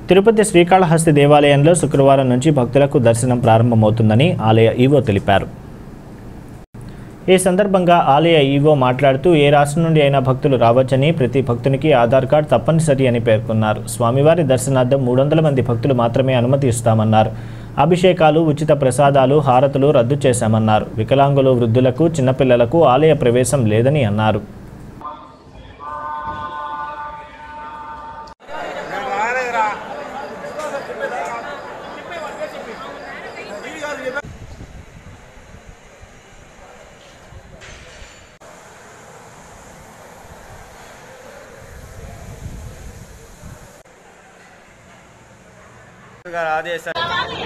తిరుపతి శ్రీకాళహస్తి దేవాలయంలో శుక్రవారం నుంచి భక్తులకు దర్శనం ప్రారంభమవుతుందని ఆలయ ఈవో తెలిపారు ఈ సందర్భంగా ఆలయ ఈవో మాట్లాడుతూ ఏ రాష్ట్రం నుండి అయినా భక్తులు రావచ్చని ప్రతి భక్తునికి ఆధార్ కార్డ్ తప్పనిసరి అని పేర్కొన్నారు స్వామివారి దర్శనార్థం మూడు వందల మంది భక్తులు మాత్రమే అనుమతి ఇస్తామన్నారు అభిషేకాలు ఉచిత ప్రసాదాలు హారతులు రద్దు చేశామన్నారు వికలాంగులు వృద్ధులకు చిన్నపిల్లలకు ఆలయ ప్రవేశం లేదని అన్నారు గారి ఆదేశాలు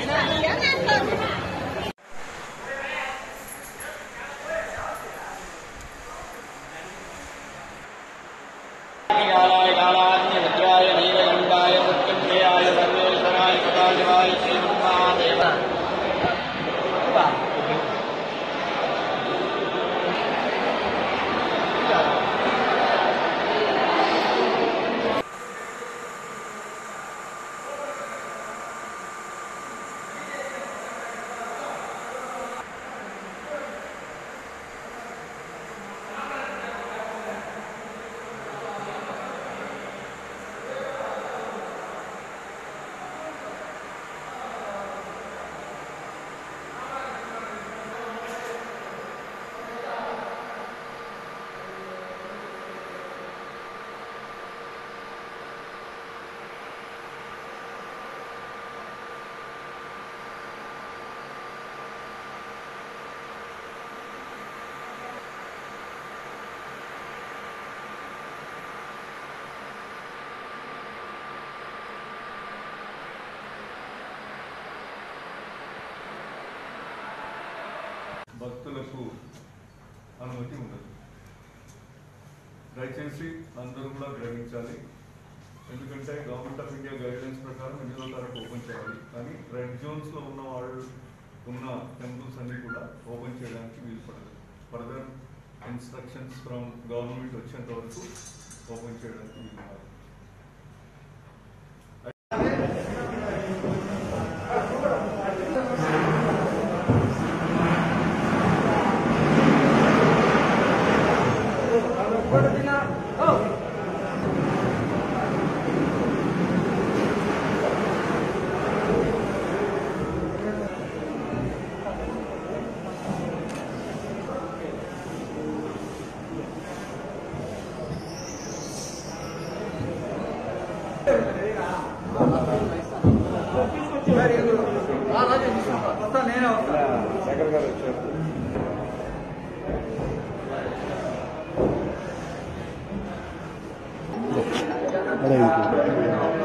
భక్తులకు అనుమతి ఉండదు దయచేసి అందరూ కూడా గ్రహించాలి ఎందుకంటే గవర్నమెంట్ ఆఫ్ ఇండియా గైడ్లైన్స్ ప్రకారం ఎనిమిదో తారీఖు ఓపెన్ చేయాలి కానీ రెడ్ జోన్స్లో ఉన్న వాళ్ళు ఉన్న టెంపుల్స్ అన్ని కూడా ఓపెన్ చేయడానికి వీలు పడదు ఫర్దర్ ఇన్స్ట్రక్షన్స్ ఫ్రమ్ గవర్నమెంట్ వచ్చేంత వరకు ఓపెన్ చేయడానికి వీలు కాదు అదే ఇంకే